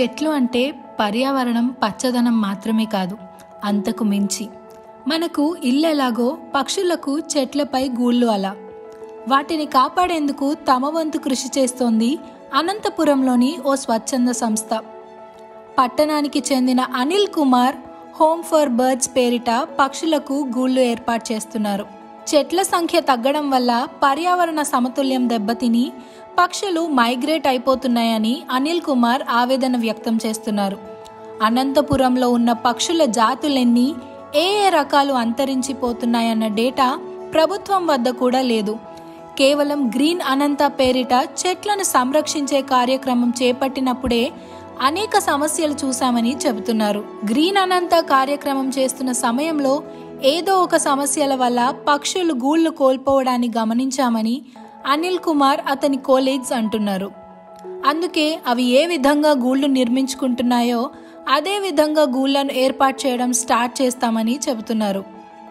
చెట్లు అంటే పర్యావరణం పచ్చదనం మాత్రమే కాదు అంతకు మించి మనకు ఇల్లు ఎలాగో పక్షులకు చెట్లపై గూళ్ళు అలా వాటిని కాపాడేందుకు తమ వంతు కృషి చేస్తోంది అనంతపురంలోని ఓ స్వచ్ఛంద సంస్థ పట్టణానికి చెందిన Anil Kumar home for birds పేరిట పక్షులకు గూళ్ళు ఏర్పాటు చేస్తున్నారు చెట్ల సంఖ్య తగ్గడం వల్ల పర్యావరణ సమతుల్యం దెబ్బతిని పక్షులు మైగ్రేట్ అయిపోతున్నాయని అనిల్ కుమార్ ఆవేదన వ్యక్తం చేస్తున్నారు అనంతపురంలో ఉన్న పక్షుల జాతులెన్ని ఏ ఏ రకాలు అంతరించిపోతున్నాయన్న డేటా ప్రభుత్వం వద్ద కూడా లేదు కేవలం గ్రీన్ అనంత పేరిట చెట్లను సంరక్షించే కార్యక్రమం చేపట్టినప్పుడే అనేక సమస్యలు చూశామని చెబుతున్నారు గ్రీన్ అనంత కార్యక్రమం చేస్తున్న సమయంలో ఏదో ఒక సమస్యల వల్ల పక్షులు గూళ్లు కోల్పోవడాన్ని గమనించామని అనిల్ కుమార్ అతని కోలీగ్స్ అంటున్నారు అందుకే అవి ఏ విధంగా గూళ్ళు నిర్మించుకుంటున్నాయో అదే విధంగా గూళ్ళను ఏర్పాటు చేయడం స్టార్ట్ చేస్తామని చెబుతున్నారు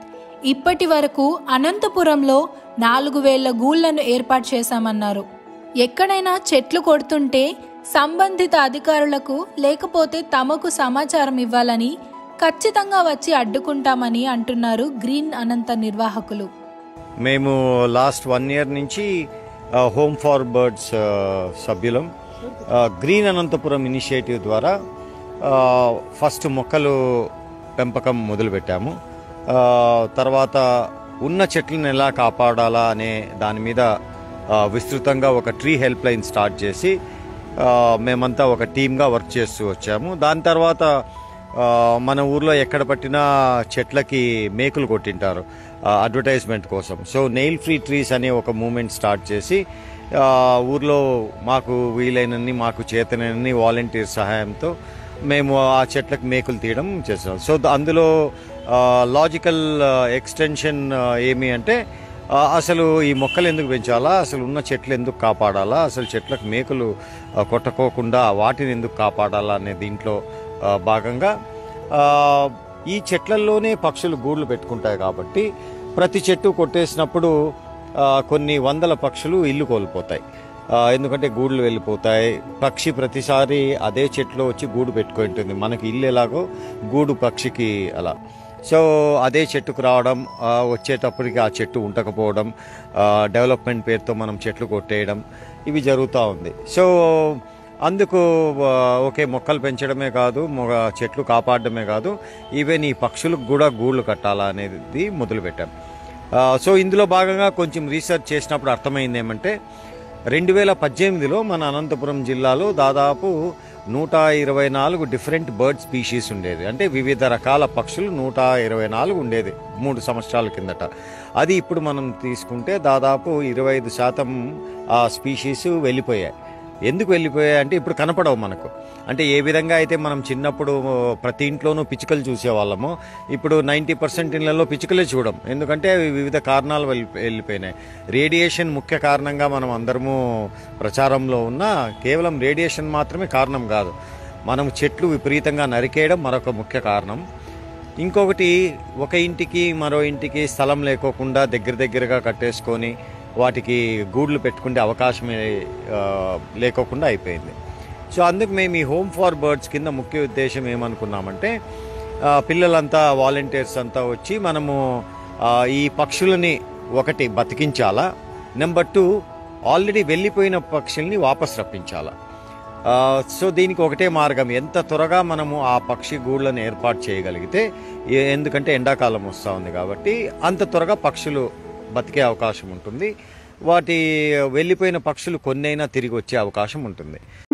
ఇప్పటి వరకు అనంతపురంలో నాలుగు వేల గూళ్లను ఏర్పాటు చేశామన్నారు ఎక్కడైనా చెట్లు కొడుతుంటే సంబంధిత అధికారులకు లేకపోతే తమకు సమాచారం ఇవ్వాలని ఖచ్చితంగా వచ్చి అడ్డుకుంటామని అంటున్నారు గ్రీన్ అనంత నిర్వాహకులు మేము లాస్ట్ వన్ ఇయర్ నుంచి హోమ్ ఫార్ బర్డ్స్ సభ్యులం ఆ, గ్రీన్ అనంతపురం ఇనిషియేటివ్ ద్వారా ఆ, ఫస్ట్ మొక్కలు పెంపకం మొదలుపెట్టాము ఆ, తర్వాత ఉన్న చెట్లను ఎలా కాపాడాలా అనే దాని మీద ఆ, విస్తృతంగా ఒక ట్రీ హెల్ప్ లైన్ స్టార్ట్ చేసి ఆ, మేమంతా ఒక టీమ్గా వర్క్ చేస్తూ వచ్చాము దాని తర్వాత ఆ, మన ఊర్లో ఎక్కడ పట్టినా చెట్లకి మేకులు కొట్టింటారు అడ్వర్టైజ్మెంట్ కోసం సో నెయిల్ ఫ్రీ ట్రీస్ అనే ఒక మూమెంట్ స్టార్ట్ చేసి ఆ, ఊర్లో మాకు వీలైనన్ని మాకు చేతనన్ని వాలంటీర్ సహాయంతో మేము ఆ చెట్లకు మేకులు తీయడం చేస్తాం సో ద- అందులో లాజికల్ ఎక్స్టెన్షన్ ఏమి అంటే ఆ, అసలు ఈ మొక్కలు ఎందుకు పెంచాలా అసలు ఉన్న చెట్లు ఎందుకు కాపాడాలా అసలు చెట్లకు మేకులు ఆ, కొట్టకోకుండా వాటిని ఎందుకు కాపాడాలా అనే దీంట్లో ఆ, భాగంగా ఆ, ఈ చెట్లల్లోనే పక్షులు గూళ్ళు పెట్టుకుంటాయి కాబట్టి ప్రతి చెట్టు కొట్టేసినప్పుడు ఆ, కొన్ని వందల పక్షులు ఇల్లు కోల్పోతాయి ఆ, ఎందుకంటే గూళ్ళు వెళ్ళిపోతాయి పక్షి ప్రతిసారి అదే చెట్లో వచ్చి గూడు పెట్టుకొని ఉంటుంది మనకి ఇల్లు ఎలాగో గూడు పక్షికి అలా సో అదే చెట్టుకు రావడం ఆ, వచ్చేటప్పటికి ఆ చెట్టు ఉండకపోవడం ఆ, డెవలప్మెంట్ పేరుతో మనం చెట్లు కొట్టేయడం ఇవి జరుగుతూ ఉంది సో అందుకు ఆ, ఓకే మొక్కలు పెంచడమే కాదు మొగ చెట్లు కాపాడడమే కాదు ఈవెన్ ఈ పక్షులకు కూడా గూళ్ళు కట్టాలా అనేది మొదలుపెట్టాం ఆ, సో ఇందులో భాగంగా కొంచెం రీసెర్చ్ చేసినప్పుడు అర్థమైంది ఏమంటే రెండు వేల పద్దెనిమిదిలో మన అనంతపురం జిల్లాలో దాదాపు నూట ఇరవై నాలుగు డిఫరెంట్ బర్డ్ స్పీషీస్ ఉండేది అంటే వివిధ రకాల పక్షులు నూట ఇరవై నాలుగు ఉండేది మూడు సంవత్సరాల కిందట అది ఇప్పుడు మనం తీసుకుంటే దాదాపు ఇరవై ఐదు శాతం ఆ స్పీషీస్ వెళ్ళిపోయాయి ఎందుకు వెళ్ళిపోయాయి అంటే ఇప్పుడు కనపడవు మనకు అంటే ఏ విధంగా అయితే మనం చిన్నప్పుడు ప్రతి ఇంట్లోనూ పిచ్చుకలు చూసేవాళ్ళము ఇప్పుడు నైంటీ పర్సెంట్ ఇళ్లలో పిచ్చుకలే చూడం ఎందుకంటే అవి వివిధ కారణాలు వెళ్ళి వెళ్ళిపోయినాయి రేడియేషన్ ముఖ్య కారణంగా మనం అందరము ప్రచారంలో ఉన్న కేవలం రేడియేషన్ మాత్రమే కారణం కాదు మనం చెట్లు విపరీతంగా నరికేయడం మరొక ముఖ్య కారణం ఇంకొకటి ఒక ఇంటికి మరో ఇంటికి స్థలం లేకోకుండా దగ్గర దగ్గరగా కట్టేసుకొని వాటికి గూడ్లు పెట్టుకునే అవకాశమే ఆ, లేకోకుండా అయిపోయింది సో అందుకు మేము ఈ హోమ్ ఫార్ బర్డ్స్ కింద ముఖ్య ఉద్దేశం ఏమనుకున్నామంటే ఆ, పిల్లలంతా వాలంటీర్స్ అంతా వచ్చి మనము ఆ, ఈ పక్షులని ఒకటి బతికించాలా నెంబర్ టూ ఆల్రెడీ వెళ్ళిపోయిన పక్షుల్ని వాపస్ రప్పించాలా ఆ, సో దీనికి ఒకటే మార్గం ఎంత త్వరగా మనము ఆ పక్షి గూళ్ళను ఏర్పాటు చేయగలిగితే ఏ- ఎందుకంటే ఎండాకాలం వస్తూ ఉంది కాబట్టి అంత త్వరగా పక్షులు బతికే అవకాశం ఉంటుంది వాటి వెళ్ళిపోయిన పక్షులు కొన్నైనా తిరిగి వచ్చే అవకాశం ఉంటుంది